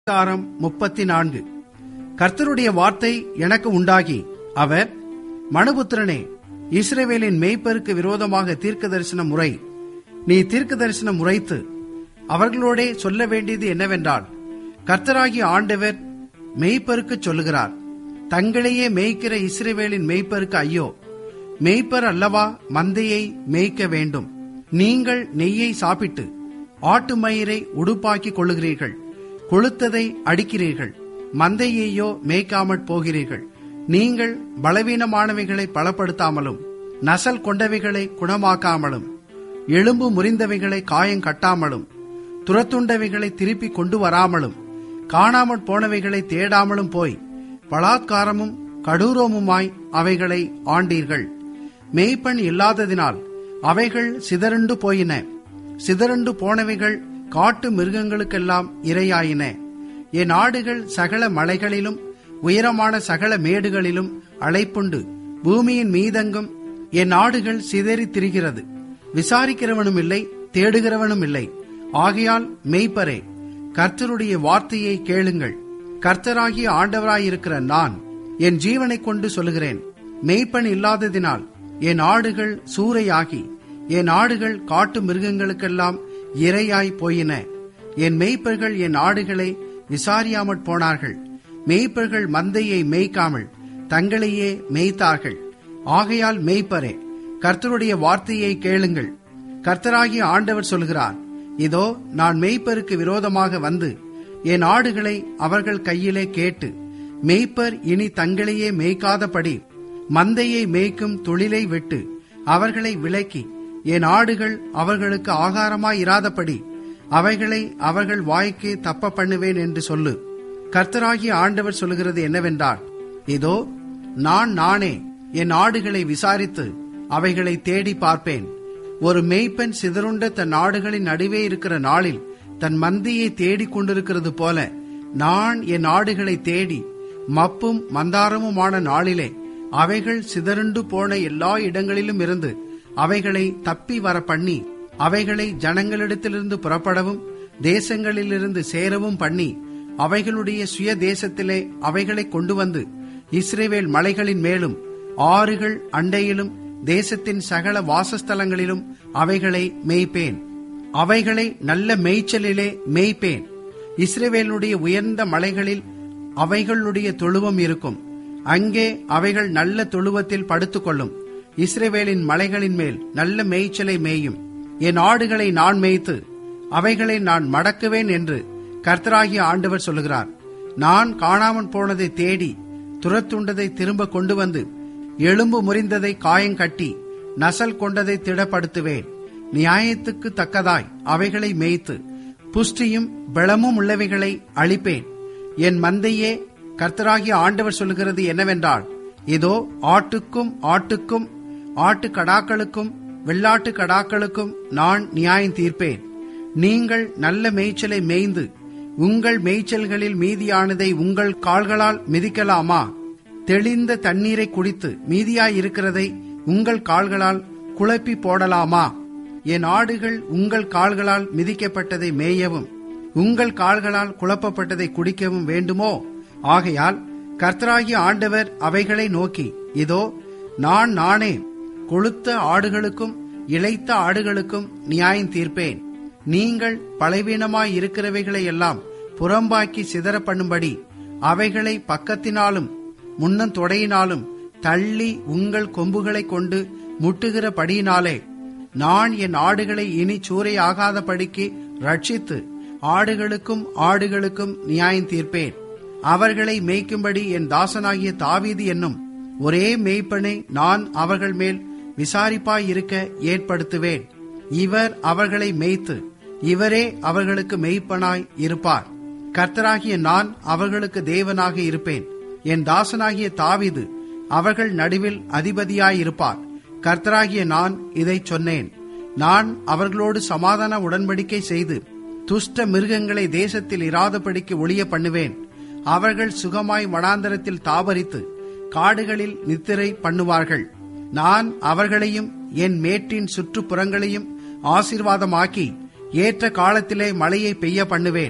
அதிகாரம் முப்பத்தி நான்கு கர்த்தருடைய வார்த்தை எனக்கு உண்டாகி அவர் மனுபுத்திரனே இஸ்ரவேலின் மேய்ப்பருக்கு விரோதமாக தீர்க்க தரிசன முறை நீ தீர்க்க தரிசனம் முறைத்து அவர்களோடே சொல்ல வேண்டியது என்னவென்றால் கர்த்தராகிய ஆண்டவர் மேய்ப்பருக்கு சொல்லுகிறார் தங்களையே மேய்க்கிற இஸ்ரவேலின் மேய்ப்பருக்கு ஐயோ மேய்ப்பர் அல்லவா மந்தையை மேய்க்க வேண்டும் நீங்கள் நெய்யை சாப்பிட்டு ஆட்டு மயிரை உடுப்பாக்கிக் கொள்ளுகிறீர்கள் கொளுத்ததை அடிக்கிறீர்கள் மந்தையையோ மேய்க்காமற் போகிறீர்கள் நீங்கள் பலவீனமானவைகளை பலப்படுத்தாமலும் நசல் கொண்டவைகளை குணமாக்காமலும் எலும்பு முறிந்தவைகளை காயம் கட்டாமலும் துரத்துண்டவைகளை திருப்பி கொண்டு வராமலும் காணாமற் போனவைகளை தேடாமலும் போய் பலாத்காரமும் கடூரமுமாய் அவைகளை ஆண்டீர்கள் மேய்ப்பன் இல்லாததினால் அவைகள் சிதறுண்டு போயின சிதறுண்டு போனவைகள் காட்டு மிருகங்களுக்கெல்லாம் இரையாயின என் ஆடுகள் சகல மலைகளிலும் உயரமான சகல மேடுகளிலும் அழைப்புண்டு பூமியின் மீதெங்கும் என் ஆடுகள் சிதறித் திரிகிறது விசாரிக்கிறவனும் இல்லை தேடுகிறவனும் இல்லை ஆகையால் மெய்ப்பரே கர்த்தருடைய வார்த்தையை கேளுங்கள் கர்த்தராகிய ஆண்டவராயிருக்கிற நான் என் ஜீவனைக் கொண்டு சொல்லுகிறேன் மெய்ப்பன் இல்லாததினால் என் ஆடுகள் சூறையாகி என் ஆடுகள் காட்டு மிருகங்களுக்கெல்லாம் இரையாய் போயின என் மெய்ப்பர்கள் என் ஆடுகளை விசாரியாமற் போனார்கள் மெய்ப்பர்கள் மந்தையை மேய்க்காமல் தங்களையே மேய்த்தார்கள் ஆகையால் மெய்ப்பரே கர்த்தருடைய வார்த்தையை கேளுங்கள் கர்த்தராகிய ஆண்டவர் சொல்கிறார் இதோ நான் மெய்ப்பருக்கு விரோதமாக வந்து என் ஆடுகளை அவர்கள் கையிலே கேட்டு மெய்ப்பர் இனி தங்களையே மேய்க்காதபடி மந்தையை மேய்க்கும் தொழிலை விட்டு அவர்களை விலக்கி என் ஆடுகள் அவர்களுக்கு ஆகாரமாயிராதபடி அவைகளை அவர்கள் வாய்க்கு தப்ப பண்ணுவேன் என்று சொல்லு கர்த்தராகிய ஆண்டவர் சொல்லுகிறது என்னவென்றால் இதோ நான் நானே என் ஆடுகளை விசாரித்து அவைகளை தேடி பார்ப்பேன் ஒரு மேய்ப்பன் சிதறுண்ட தன் ஆடுகளின் நடுவே இருக்கிற நாளில் தன் மந்தியை தேடிக் கொண்டிருக்கிறது போல நான் என் ஆடுகளை தேடி மப்பும் மந்தாரமுமான நாளிலே அவைகள் சிதறுண்டு போன எல்லா இடங்களிலும் இருந்து அவைகளை தப்பி வர பண்ணி அவைகளை ஜனங்களிடத்திலிருந்து புறப்படவும் தேசங்களிலிருந்து சேரவும் பண்ணி அவைகளுடைய சுய தேசத்திலே அவைகளை கொண்டு வந்து இஸ்ரேவேல் மலைகளின் மேலும் ஆறுகள் அண்டையிலும் தேசத்தின் சகல வாசஸ்தலங்களிலும் அவைகளை மேய்ப்பேன் அவைகளை நல்ல மேய்ச்சலிலே மேய்ப்பேன் இஸ்ரேவேலுடைய உயர்ந்த மலைகளில் அவைகளுடைய தொழுவம் இருக்கும் அங்கே அவைகள் நல்ல தொழுவத்தில் படுத்துக்கொள்ளும் இஸ்ரேவேலின் மலைகளின் மேல் நல்ல மேய்ச்சலை மேயும் என் ஆடுகளை நான் மேய்த்து அவைகளை நான் மடக்குவேன் என்று கர்த்தராகிய ஆண்டவர் சொல்லுகிறார் நான் காணாமற் போனதை தேடி துரத்துண்டதை திரும்ப கொண்டு வந்து எலும்பு முறிந்ததை காயங்கட்டி நசல் கொண்டதை திடப்படுத்துவேன் நியாயத்துக்கு தக்கதாய் அவைகளை மேய்த்து புஷ்டியும் பலமும் உள்ளவைகளை அழிப்பேன் என் மந்தையே கர்த்தராகிய ஆண்டவர் சொல்லுகிறது என்னவென்றால் இதோ ஆட்டுக்கும் ஆட்டுக்கும் ஆட்டு கடாக்களுக்கும் வெள்ளாட்டு கடாக்களுக்கும் நான் நியாயம் தீர்ப்பேன் நீங்கள் நல்ல மேய்ச்சலை மேய்ந்து உங்கள் மேய்ச்சல்களில் மீதியானதை உங்கள் கால்களால் மிதிக்கலாமா தெளிந்த தண்ணீரை குடித்து மீதியாயிருக்கிறதை உங்கள் கால்களால் குழப்பி போடலாமா என் ஆடுகள் உங்கள் கால்களால் மிதிக்கப்பட்டதை மேயவும் உங்கள் கால்களால் குழப்பப்பட்டதை குடிக்கவும் வேண்டுமோ ஆகையால் கர்த்தராகிய ஆண்டவர் அவைகளை நோக்கி இதோ நான் நானே கொளுத்த ஆடுகளுக்கும் இளைத்த ஆடுகளுக்கும் நியாயம் தீர்ப்பேன் நீங்கள் பலவீனமாய் இருக்கிறவைகளை எல்லாம் புறம்பாக்கி சிதற பண்ணும்படி அவைகளை பக்கத்தினாலும் முன்னம் தொடையினாலும் தள்ளி உங்கள் கொம்புகளை கொண்டு முட்டுகிறபடியினாலே நான் என் ஆடுகளை இனி சூறையாகாதபடிக்கு ரட்சித்து ஆடுகளுக்கும் ஆடுகளுக்கும் நியாயம் தீர்ப்பேன் அவர்களை மேய்க்கும்படி என் தாசனாகிய தாவீது என்னும் ஒரே மேய்ப்பனை நான் அவர்கள் மேல் விசாரிப்பாயிருக்க ஏற்படுத்துவேன் இவர் அவர்களை மேய்த்து இவரே அவர்களுக்கு மெய்ப்பனாய் இருப்பார் கர்த்தராகிய நான் அவர்களுக்கு தேவனாக இருப்பேன் என் தாசனாகிய தாவிது அவர்கள் நடுவில் அதிபதியாயிருப்பார் கர்த்தராகிய நான் இதை சொன்னேன் நான் அவர்களோடு சமாதான உடன்படிக்கை செய்து துஷ்ட மிருகங்களை தேசத்தில் இராதபடிக்கு ஒளிய பண்ணுவேன் அவர்கள் சுகமாய் வனாந்தரத்தில் தாபரித்து காடுகளில் நித்திரை பண்ணுவார்கள் நான் அவர்களையும் என் மேட்டின் சுற்றுப்புறங்களையும் ஆசீர்வாதமாக்கி ஏற்ற காலத்திலே மழையை பெய்ய பண்ணுவேன்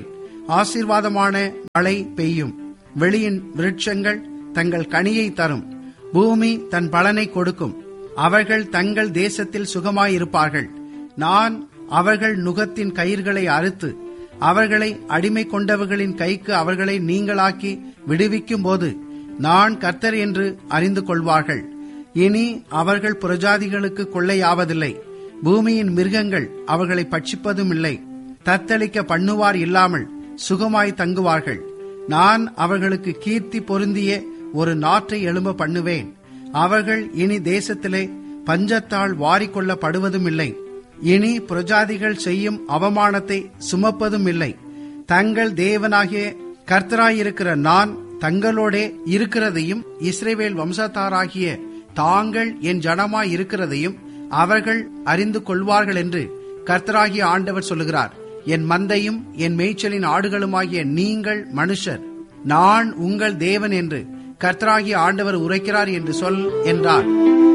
ஆசீர்வாதமான மழை பெய்யும் வெளியின் விருட்சங்கள் தங்கள் கனியை தரும் பூமி தன் பலனை கொடுக்கும் அவர்கள் தங்கள் தேசத்தில் சுகமாயிருப்பார்கள் நான் அவர்கள் நுகத்தின் கயிர்களை அறுத்து அவர்களை அடிமை கொண்டவர்களின் கைக்கு அவர்களை நீங்களாக்கி விடுவிக்கும் போது நான் கர்த்தர் என்று அறிந்து கொள்வார்கள் இனி அவர்கள் புரஜாதிகளுக்கு கொள்ளையாவதில்லை பூமியின் மிருகங்கள் அவர்களை பட்சிப்பதும் இல்லை தத்தளிக்க பண்ணுவார் இல்லாமல் சுகமாய் தங்குவார்கள் நான் அவர்களுக்கு கீர்த்தி பொருந்திய ஒரு நாற்றை எழும்ப பண்ணுவேன் அவர்கள் இனி தேசத்திலே பஞ்சத்தால் வாரிக்கொள்ளப்படுவதும் இல்லை இனி புரஜாதிகள் செய்யும் அவமானத்தை சுமப்பதும் இல்லை தங்கள் தேவனாகிய கர்த்தராயிருக்கிற நான் தங்களோடே இருக்கிறதையும் இஸ்ரேவேல் வம்சத்தாராகிய தாங்கள் என் ஜனமாய் இருக்கிறதையும் அவர்கள் அறிந்து கொள்வார்கள் என்று கர்த்தராகிய ஆண்டவர் சொல்லுகிறார் என் மந்தையும் என் மேய்ச்சலின் ஆடுகளுமாகிய நீங்கள் மனுஷர் நான் உங்கள் தேவன் என்று கர்த்தராகிய ஆண்டவர் உரைக்கிறார் என்று சொல் என்றார்